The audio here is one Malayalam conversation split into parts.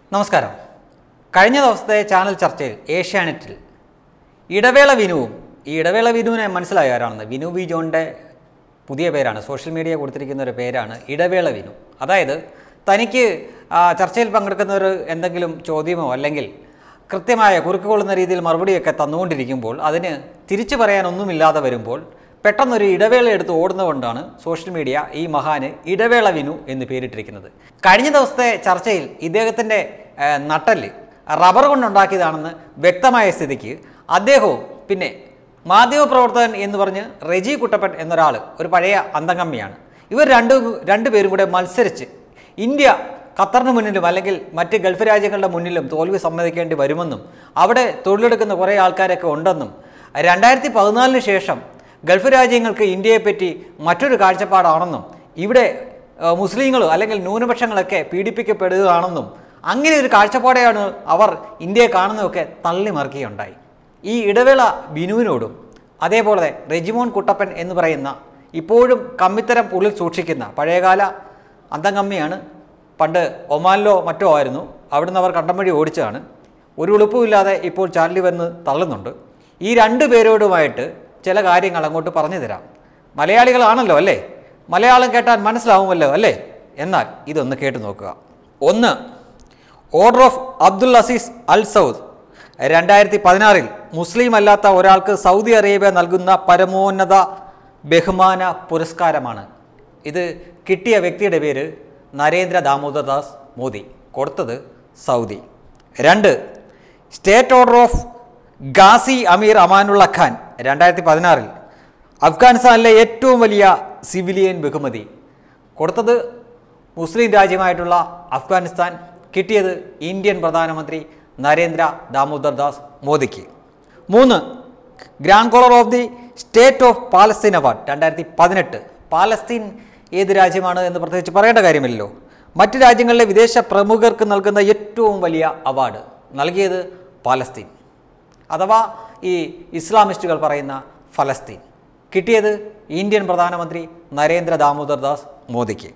നമസ്കാരം കഴിഞ്ഞ ദിവസത്തെ ചാനൽ ചർച്ചയിൽ ഏഷ്യാനെറ്റിൽ ഇടവേള വിനുവും ഈ ഇടവേള വിനുവിനെ മനസ്സിലായ ആരാണെന്ന് വിനു വി ജോണിൻ്റെ പുതിയ പേരാണ് സോഷ്യൽ മീഡിയ കൊടുത്തിരിക്കുന്ന ഒരു പേരാണ് ഇടവേള വിനു അതായത് തനിക്ക് ആ, ചർച്ചയിൽ പങ്കെടുക്കുന്നവർ എന്തെങ്കിലും ചോദ്യമോ അല്ലെങ്കിൽ കൃത്യമായ കുറുക്കുകൊള്ളുന്ന രീതിയിൽ മറുപടിയൊക്കെ തന്നുകൊണ്ടിരിക്കുമ്പോൾ അതിന് തിരിച്ചു പറയാനൊന്നുമില്ലാതെ വരുമ്പോൾ പെട്ടെന്നൊരു ഇടവേള എടുത്ത് ഓടുന്നതുകൊണ്ടാണ് സോഷ്യൽ മീഡിയ ഈ മഹാന് ഇടവേള വിനു എന്ന് പേരിട്ടിരിക്കുന്നത് കഴിഞ്ഞ ദിവസത്തെ ചർച്ചയിൽ ഇദ്ദേഹത്തിൻ്റെ ഏഹ്, നട്ടല് റബ്ബർ കൊണ്ടുണ്ടാക്കിയതാണെന്ന് വ്യക്തമായ സ്ഥിതിക്ക് അദ്ദേഹവും പിന്നെ മാധ്യമപ്രവർത്തകൻ എന്ന് പറഞ്ഞ് റെജി കുട്ടപ്പൻ എന്നൊരാൾ ഒരു പഴയ അന്തംഗമ്മിയാണ് ഇവർ രണ്ടു രണ്ടുപേരും കൂടെ മത്സരിച്ച് ഇന്ത്യ ഖത്തറിന് മുന്നിലും അല്ലെങ്കിൽ മറ്റ് ഗൾഫ് രാജ്യങ്ങളുടെ മുന്നിലും തോൽവി സമ്മതിക്കേണ്ടി വരുമെന്നും അവിടെ തൊഴിലെടുക്കുന്ന കുറേ ആൾക്കാരൊക്കെ ഉണ്ടെന്നും രണ്ടായിരത്തി പതിനാലിന് ശേഷം ഗൾഫ് രാജ്യങ്ങൾക്ക് ഇന്ത്യയെപ്പറ്റി മറ്റൊരു കാഴ്ചപ്പാടാണെന്നും ഇവിടെ ഏഹ്, മുസ്ലിങ്ങളും അല്ലെങ്കിൽ ന്യൂനപക്ഷങ്ങളൊക്കെ പീഡിപ്പിക്കപ്പെടുകയാണെന്നും അങ്ങനെ ഒരു കാഴ്ചപ്പാടെയാണ് അവർ ഇന്ത്യയെ കാണുന്നതൊക്കെ തള്ളി മറിക്കുകയുണ്ടായി ഈ ഇടവേള ബിനുവിനോടും അതേപോലെ റെജിമോൻ കുട്ടപ്പൻ എന്ന് പറയുന്ന ഇപ്പോഴും കമ്മിത്തരം ഉള്ളിൽ സൂക്ഷിക്കുന്ന പഴയകാല അന്തംകമ്മിയാണ് പണ്ട് ഒമാനിലോ മറ്റോ ആയിരുന്നു അവിടുന്ന് അവർ കണ്ടം വഴി ഓടിച്ചതാണ് ഒരു എളുപ്പമില്ലാതെ ഇപ്പോൾ ചാനലിൽ വന്ന് തള്ളുന്നുണ്ട് ഈ രണ്ട് പേരോടുമായിട്ട് ചില കാര്യങ്ങൾ അങ്ങോട്ട് പറഞ്ഞു തരാം മലയാളികളാണല്ലോ അല്ലേ മലയാളം കേട്ടാൽ മനസ്സിലാവുമല്ലോ അല്ലേ എന്നാൽ ഇതൊന്ന് കേട്ട് നോക്കുക ഒന്ന് order of Abdul Aziz Al Saud രണ്ടായിരത്തി പതിനാറിൽ മുസ്ലിം അല്ലാത്ത ഒരാൾക്ക് സൗദി അറേബ്യ നൽകുന്ന പരമോന്നത ബഹുമാന പുരസ്കാരമാണ് ഇത് കിട്ടിയ വ്യക്തിയുടെ പേര് നരേന്ദ്ര ദാമോദർദാസ് മോദി കൊടുത്തത് സൗദി രണ്ട് state order of Ghazi Amir Amanullah Khan രണ്ടായിരത്തി പതിനാറിൽ അഫ്ഗാനിസ്ഥാനിലെ ഏറ്റവും വലിയ സിവിലിയൻ ബഹുമതി കൊടുത്തത് മുസ്ലിം രാജ്യമായിട്ടുള്ള അഫ്ഗാനിസ്ഥാൻ കിട്ടിയത് ഇന്ത്യൻ പ്രധാനമന്ത്രി നരേന്ദ്ര ദാമോദർ ദാസ് മോദിക്ക് മൂന്ന് grand collar of the state of Palestine award രണ്ടായിരത്തി പതിനെട്ട് പാലസ്തീൻ ഏത് രാജ്യമാണ് എന്ന് പ്രത്യേകിച്ച് പറയേണ്ട കാര്യമില്ലല്ലോ മറ്റ് രാജ്യങ്ങളിലെ വിദേശ പ്രമുഖർക്ക് നൽകുന്ന ഏറ്റവും വലിയ അവാർഡ് നൽകിയത് പാലസ്തീൻ അഥവാ ഈ ഇസ്ലാമിസ്റ്റുകൾ പറയുന്ന ഫലസ്തീൻ കിട്ടിയത് ഇന്ത്യൻ പ്രധാനമന്ത്രി നരേന്ദ്ര ദാമോദർ ദാസ് മോദിക്ക്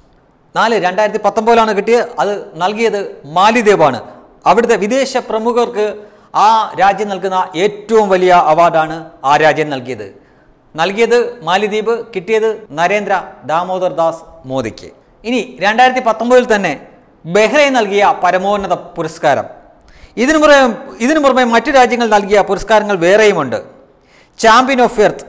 നാല് രണ്ടായിരത്തി പത്തൊമ്പതിലാണ് കിട്ടിയത് അത് നൽകിയത് മാലിദ്വീപാണ് അവിടുത്തെ വിദേശ പ്രമുഖർക്ക് ആ രാജ്യം നൽകുന്ന ഏറ്റവും വലിയ അവാർഡാണ് ആ രാജ്യം നൽകിയത് നൽകിയത് മാലിദ്വീപ് കിട്ടിയത് നരേന്ദ്ര ദാമോദർ ദാസ് മോദിക്ക് ഇനി രണ്ടായിരത്തി പത്തൊമ്പതിൽ തന്നെ ബഹ്റൈൻ നൽകിയ പരമോന്നത പുരസ്കാരം ഇതിനു പുറമെ ഇതിനു പുറമെ മറ്റു രാജ്യങ്ങൾ നൽകിയ പുരസ്കാരങ്ങൾ വേറെയുമുണ്ട് champion of earth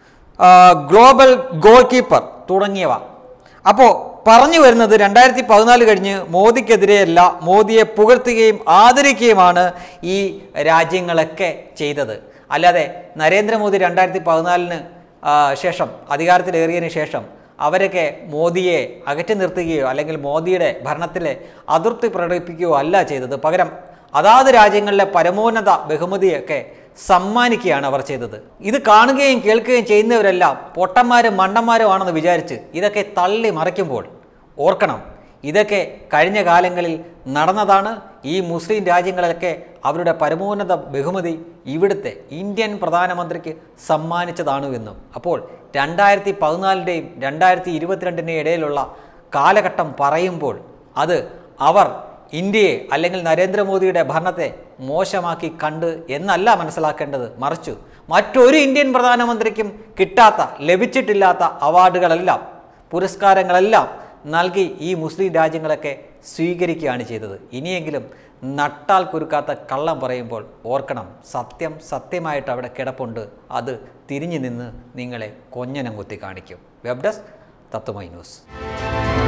global goalkeeper തുടങ്ങിയവ അപ്പോൾ പറഞ്ഞു വരുന്നത് രണ്ടായിരത്തി പതിനാല് കഴിഞ്ഞ് മോദിക്കെതിരെയല്ല മോദിയെ പുകഴ്ത്തുകയും ആദരിക്കുകയുമാണ് ഈ രാജ്യങ്ങളൊക്കെ ചെയ്തത് അല്ലാതെ നരേന്ദ്രമോദി രണ്ടായിരത്തി പതിനാലിന് ശേഷം അധികാരത്തിലേറിയതിന് ശേഷം അവരൊക്കെ മോദിയെ അകറ്റി നിർത്തുകയോ അല്ലെങ്കിൽ മോദിയുടെ ഭരണത്തിലെ അതൃപ്തി പ്രകടിപ്പിക്കുകയോ അല്ല ചെയ്തത് പകരം അതാത് രാജ്യങ്ങളിലെ പരമോന്നത ബഹുമതിയൊക്കെ സമ്മാനിക്കുകയാണ് അവർ ചെയ്തത് ഇത് കാണുകയും കേൾക്കുകയും ചെയ്യുന്നവരെല്ലാം പൊട്ടന്മാരും മണ്ടന്മാരും ആണെന്ന് വിചാരിച്ച് ഇതൊക്കെ തള്ളി മറിക്കുമ്പോൾ ഓർക്കണം ഇതൊക്കെ കഴിഞ്ഞ കാലങ്ങളിൽ നടന്നതാണ് ഈ മുസ്ലിം രാജ്യങ്ങളിലൊക്കെ അവരുടെ പരമോന്നത ബഹുമതി ഇവിടുത്തെ ഇന്ത്യൻ പ്രധാനമന്ത്രിക്ക് സമ്മാനിച്ചതാണ് എന്നും അപ്പോൾ രണ്ടായിരത്തി പതിനാലിൻ്റെയും രണ്ടായിരത്തി ഇരുപത്തിരണ്ടിൻ്റെയും ഇടയിലുള്ള കാലഘട്ടം പറയുമ്പോൾ അത് അവർ ഇന്ത്യയെ അല്ലെങ്കിൽ നരേന്ദ്രമോദിയുടെ ഭരണത്തെ മോശമാക്കി കണ്ട് എന്നല്ല മനസ്സിലാക്കേണ്ടത് മറിച്ചു മറ്റൊരു ഇന്ത്യൻ പ്രധാനമന്ത്രിക്കും കിട്ടാത്ത ലഭിച്ചിട്ടില്ലാത്ത അവാർഡുകളെല്ലാം പുരസ്കാരങ്ങളെല്ലാം നൽകി ഈ മുസ്ലിം രാജ്യങ്ങളൊക്കെ സ്വീകരിക്കുകയാണ് ചെയ്തത് ഇനിയെങ്കിലും നട്ടാൽ കുരുക്കാത്ത കള്ളം പറയുമ്പോൾ ഓർക്കണം സത്യം സത്യമായിട്ട് അവിടെ കിടപ്പുണ്ട് അത് തിരിഞ്ഞു നിന്ന് നിങ്ങളെ കൊഞ്ഞനം കുത്തി കാണിക്കും വെബ് ഡെസ്ക് തത്വമൈ ന്യൂസ്